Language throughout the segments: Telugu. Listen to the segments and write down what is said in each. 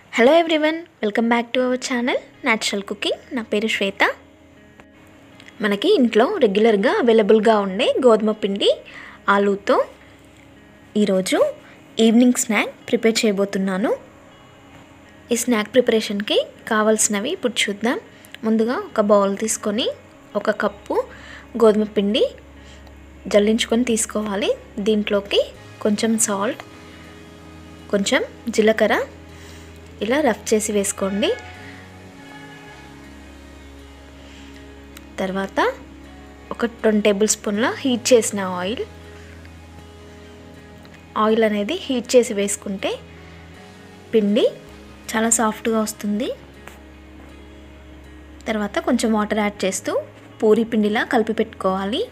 hello everyone welcome back to our channel natural cooking నా పేరు శ్వేత మనకి ఇంట్లో రెగ్యులర్గా అవైలబుల్గా ఉండే గోధుమ పిండి ఆలూతో ఈరోజు ఈవినింగ్ స్నాక్ ప్రిపేర్ చేయబోతున్నాను ఈ స్నాక్ ప్రిపరేషన్కి కావాల్సినవి ఇప్పుడు చూద్దాం ముందుగా ఒక బౌల్ తీసుకొని ఒక కప్పు గోధుమ పిండి జల్లించుకొని తీసుకోవాలి దీంట్లోకి కొంచెం సాల్ట్ కొంచెం జీలకర్ర ఇలా రఫ్ చేసి వేసుకోండి తర్వాత ఒక రెండు టేబుల్ స్పూన్ల హీట్ చేసిన ఆయిల్ ఆయిల్ అనేది హీట్ చేసి వేసుకుంటే పిండి చాలా సాఫ్ట్గా వస్తుంది తర్వాత కొంచెం వాటర్ యాడ్ చేస్తూ పూరి పిండిలా కలిపి పెట్టుకోవాలి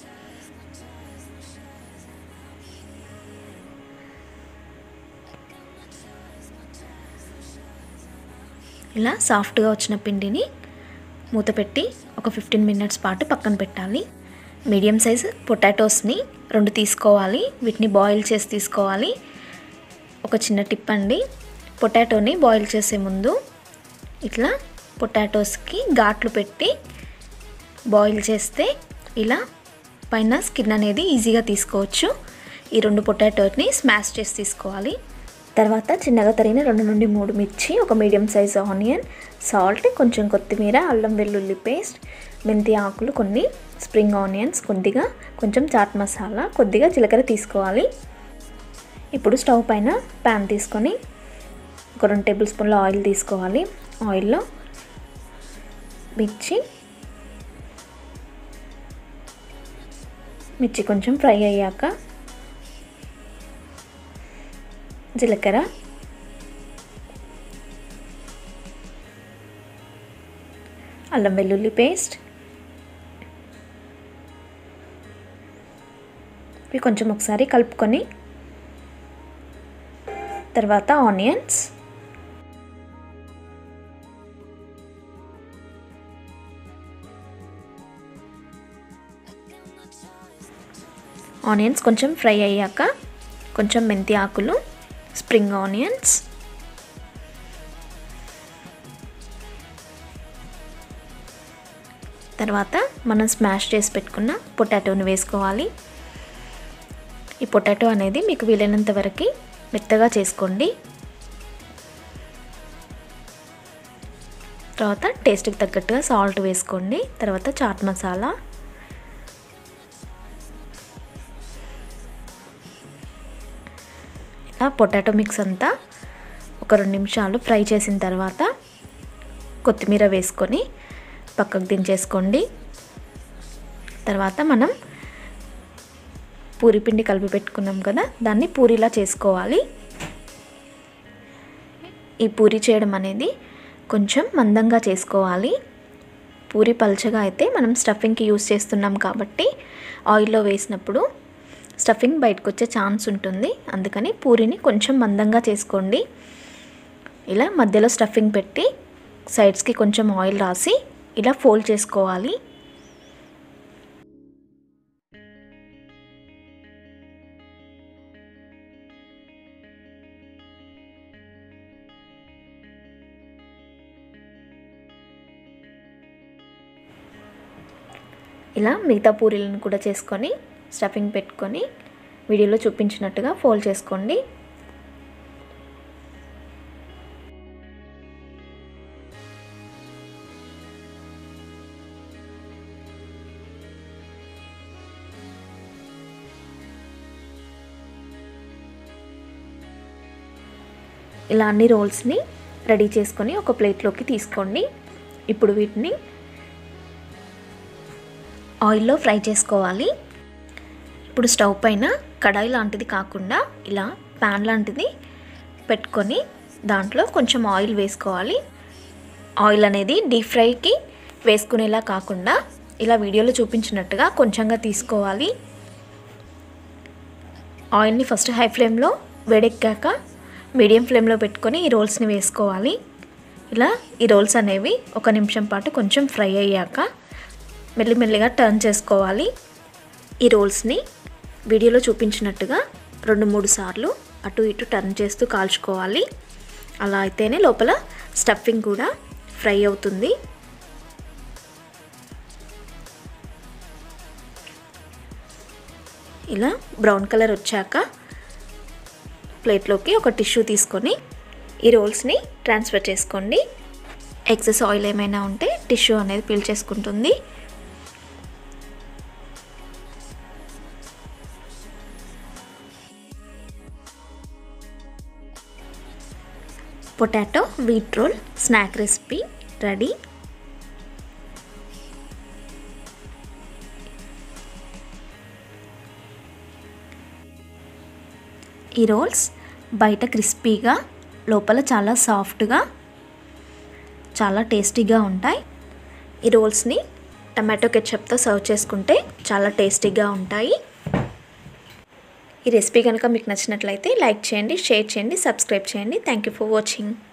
ఇలా సాఫ్ట్గా వచ్చిన పిండిని మూత పెట్టి ఒక ఫిఫ్టీన్ మినిట్స్ పాటు పక్కన పెట్టాలి మీడియం సైజ్ పొటాటోస్ని రెండు తీసుకోవాలి వీటిని బాయిల్ చేసి తీసుకోవాలి ఒక చిన్న టిప్ అండి పొటాటోని బాయిల్ చేసే ముందు ఇట్లా పొటాటోస్కి ఘాట్లు పెట్టి బాయిల్ చేస్తే ఇలా పైన స్కిన్ అనేది ఈజీగా తీసుకోవచ్చు ఈ రెండు పొటాటోని స్మాష్ చేసి తీసుకోవాలి తర్వాత చిన్నగా తరిగిన రెండు నుండి మూడు మిర్చి ఒక మీడియం సైజ్ ఆనియన్ సాల్ట్ కొంచెం కొత్తిమీర అల్లం వెల్లుల్లి పేస్ట్ మెంతి ఆకులు కొన్ని స్ప్రింగ్ ఆనియన్స్ కొద్దిగా కొంచెం చాట్ మసాలా కొద్దిగా జీలకర్ర తీసుకోవాలి ఇప్పుడు స్టవ్ పైన ప్యాన్ తీసుకొని ఒక రెండు టేబుల్ స్పూన్ల ఆయిల్ తీసుకోవాలి ఆయిల్లో మిర్చి మిర్చి కొంచెం ఫ్రై అయ్యాక జీలకర్ర అల్లం వెల్లుల్లి పేస్ట్ ఇవి కొంచెం ఒకసారి కలుపుకొని తర్వాత ఆనియన్స్ ఆనియన్స్ కొంచెం ఫ్రై అయ్యాక కొంచెం మెంతి ఆకులు స్ప్రింగ్ ఆనియన్స్ తర్వాత మనం స్మాష్ చేసి పెట్టుకున్న పొటాటోని వేసుకోవాలి ఈ పొటాటో అనేది మీకు వీలైనంత వరకు మెత్తగా చేసుకోండి తర్వాత టేస్ట్కి తగ్గట్టుగా సాల్ట్ వేసుకోండి తర్వాత చాట్ మసాలా ఇలా పొటాటో మిక్స్ అంతా ఒక రెండు నిమిషాలు ఫ్రై చేసిన తర్వాత కొత్తిమీర వేసుకొని పక్కకు దించేసుకోండి తర్వాత మనం పూరి పిండి కలిపి పెట్టుకున్నాం కదా దాన్ని పూరిలా చేసుకోవాలి ఈ పూరి చేయడం అనేది కొంచెం మందంగా చేసుకోవాలి పూరి పల్చగా అయితే మనం స్టఫింగ్కి యూస్ చేస్తున్నాం కాబట్టి ఆయిల్లో వేసినప్పుడు స్టఫింగ్ బయటకు వచ్చే ఛాన్స్ ఉంటుంది అందుకని పూరిని కొంచెం మందంగా చేసుకోండి ఇలా మధ్యలో స్టఫింగ్ పెట్టి సైడ్స్కి కొంచెం ఆయిల్ రాసి ఇలా ఫోల్డ్ చేసుకోవాలి ఇలా మిగతా పూరీలను కూడా చేసుకొని స్టఫింగ్ పెట్టుకొని వీడియోలో చూపించినట్టుగా ఫోల్డ్ చేసుకోండి ఇలా అన్ని రోల్స్ని రెడీ చేసుకొని ఒక ప్లేట్లోకి తీసుకోండి ఇప్పుడు వీటిని ఆయిల్లో ఫ్రై చేసుకోవాలి ఇప్పుడు స్టవ్ పైన కడాయి లాంటిది కాకుండా ఇలా ప్యాన్ లాంటిది పెట్టుకొని దాంట్లో కొంచెం ఆయిల్ వేసుకోవాలి ఆయిల్ అనేది డీప్ ఫ్రైకి వేసుకునేలా కాకుండా ఇలా వీడియోలో చూపించినట్టుగా కొంచెంగా తీసుకోవాలి ఆయిల్ని ఫస్ట్ హై ఫ్లేమ్లో వేడెక్కాక మీడియం ఫ్లేమ్లో పెట్టుకొని ఈ రోల్స్ని వేసుకోవాలి ఇలా ఈ రోల్స్ అనేవి ఒక నిమిషం పాటు కొంచెం ఫ్రై అయ్యాక మెల్లిమెల్లిగా టర్న్ చేసుకోవాలి ఈ రోల్స్ని వీడియోలో చూపించినట్టుగా రెండు మూడు సార్లు అటు ఇటు టర్న్ చేస్తూ కాల్చుకోవాలి అలా అయితేనే లోపల స్టఫింగ్ కూడా ఫ్రై అవుతుంది ఇలా బ్రౌన్ కలర్ వచ్చాక ప్లేట్లోకి ఒక టిష్యూ తీసుకొని ఈ రోల్స్ని ట్రాన్స్ఫర్ చేసుకోండి ఎక్సెస్ ఆయిల్ ఏమైనా ఉంటే టిష్యూ అనేది పీల్ చేసుకుంటుంది potato wheat roll snack recipe ready ఈ రోల్స్ బయట క్రిస్పీగా లోపల చాలా సాఫ్ట్గా చాలా టేస్టీగా ఉంటాయి ఈ రోల్స్ని టమాటో కెచప్తో సర్వ్ చేసుకుంటే చాలా టేస్టీగా ఉంటాయి ఈ రెసిపీ కనుక మీకు నచ్చినట్లయితే లైక్ చేయండి షేర్ చేయండి సబ్స్క్రైబ్ చేయండి థ్యాంక్ యూ ఫర్ వాచింగ్